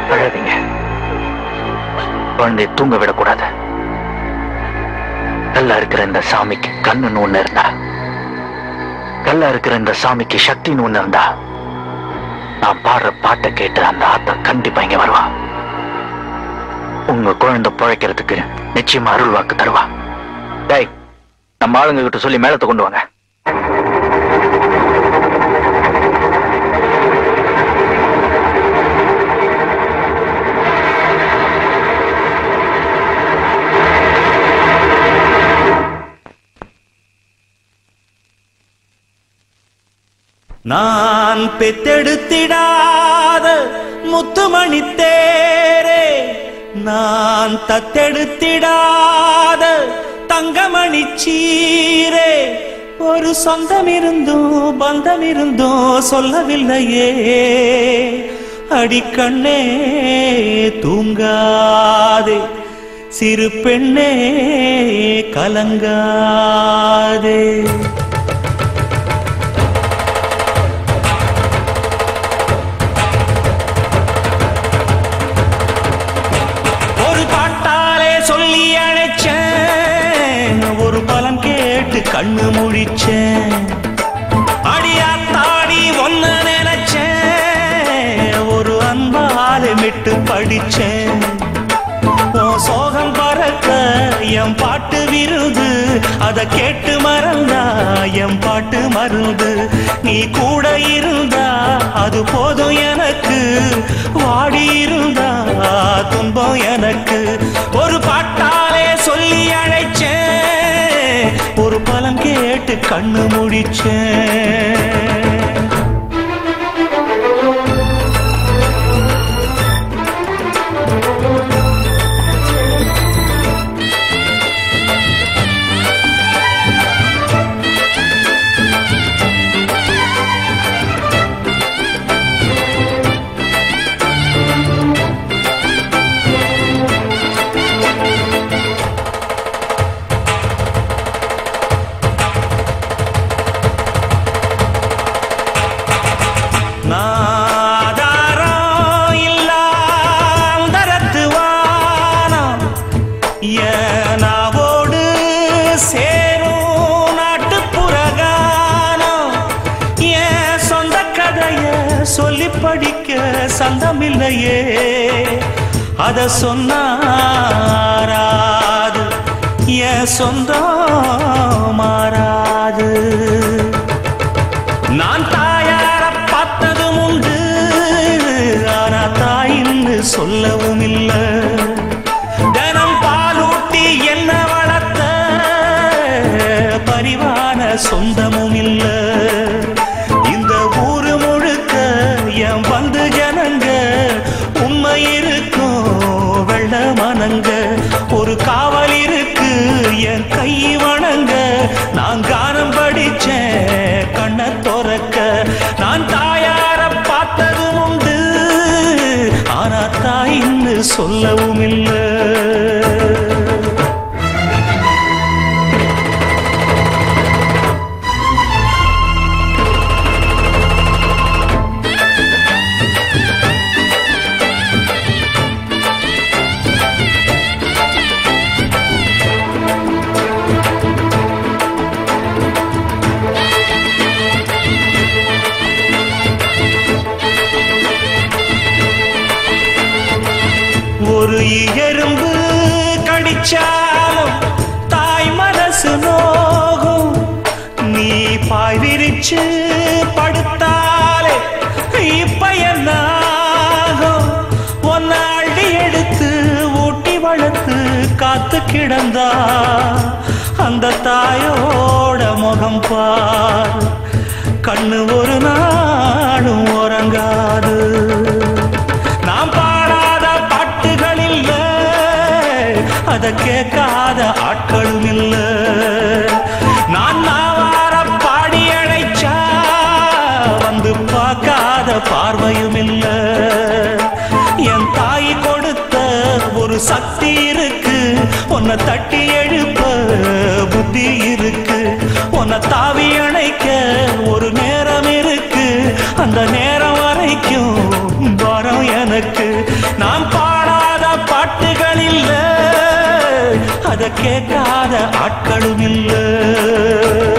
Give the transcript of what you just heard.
அழாதீங்க குழந்தைய தூங்க விடக்கூடாது கல்லா இருக்கிற இந்த சாமிக்கு கண்ணுன்னு ஒண்ணு இருந்தா கல்லா இருக்கிற இந்த சாமிக்கு சக்தின்னு ஒண்ணு இருந்தா நான் பாடுற பாட்டை கேட்டு அந்த ஆத்தா கண்டிப்பா இங்க வருவா உங்க குழந்தை பிழைக்கிறதுக்கு நிச்சயமா அருள் வாக்கு தருவா டேய் நம்ம ஆளுங்க கிட்ட சொல்லி மேலத்தை கொண்டு வாங்க நான் பெத்தெடுத்திடாத முத்துமணி தேரே நான் தத்தெடுத்திடாத தங்கமணி சீரே ஒரு சொந்தம் இருந்தும் பந்தம் இருந்தும் சொல்லவில்லையே அடிக்கண்ணே தூங்காதே சிறு பெண்ணே கலங்காதே ஒரு பாட்டாலே சொல்லி அழைச்சேன் ஒரு பலன் கேட்டு கண்ணு முழிச்சேன் அடியாத்தாடி ஒன்னு நினைச்சேன் ஒரு அன்பாலே மிட்டு படிச்சேன் உன் சோகம் பறக்க என் பாட்டு விருது அத கேட்டு மறந்தா என் பாட்டு மருந்து நீ கூட இருந்தா அது போதும் எனக்கு வாடி இருந்தா துன்பம் எனக்கு ஒரு பாட்டாலே சொல்லி அழைச்சேன் ஒரு பலம் கேட்டு கண்ணு முடிச்சேன் நாதாரம் இல்லாந்தரத்து வானம் என் நாவோடு சேரும் நாட்டுப்புற கானம் என் சொந்த கதைய சொல்லி படிக்க சந்தமில்லையே அத சொன்னாராது என் சொந்தம் மாறாது நான் தாயார பார்த்ததும் உண்டு ஆனா தாயின்னு சொல்லவும் இல்ல தினம் பாலூட்டி என்ன வளர்த்த பரிவான சொந்தமும் இல்ல இந்த ஊரு முழுக்க என் வந்து ஜனங்க உண்மை இருக்கும் வெள்ள மனங்க ஒரு காவல் இருக்கு என் கை வணங்க நான் கானம் படிச்சேன் கண்ணை துறக்க நான் தாயார பார்த்ததும் உண்டு ஆனா தாயின்னு சொல்லவும் இல்லை ஒரு எறும்பு கடிச்சாலும் தாய் மனசு நோகும் நீ பாய் விரிச்சு படுத்தாலே இப்ப என்ன ஆகும்? உன்னை அள்ளி எடுத்து ஊட்டி வளர்த்து காத்து கிடந்தா அந்த தாயோட முகம் பார் கண்ணு ஒரு நாளும் உறங்காது நாம் பாடாத பாட்டுகள் இல்ல அத கேட்காத ஆட்களும் இல்ல நான் நாவார பாடி அழைச்சா வந்து பார்க்காத பார்வையும் இல்ல என் தாய் கொடுத்த ஒரு சக்தி இருக்கு உன்னை தட்டி எழுப்ப புத்தி இருக்கு உன்னை தாவி அணைக்க ஒரு நேரம் இருக்கு அந்த நேரம் வரைக்கும் வரம் எனக்கு நாம் பாடாத பாட்டுகள் இல்ல அத கேட்காத ஆட்களும் இல்ல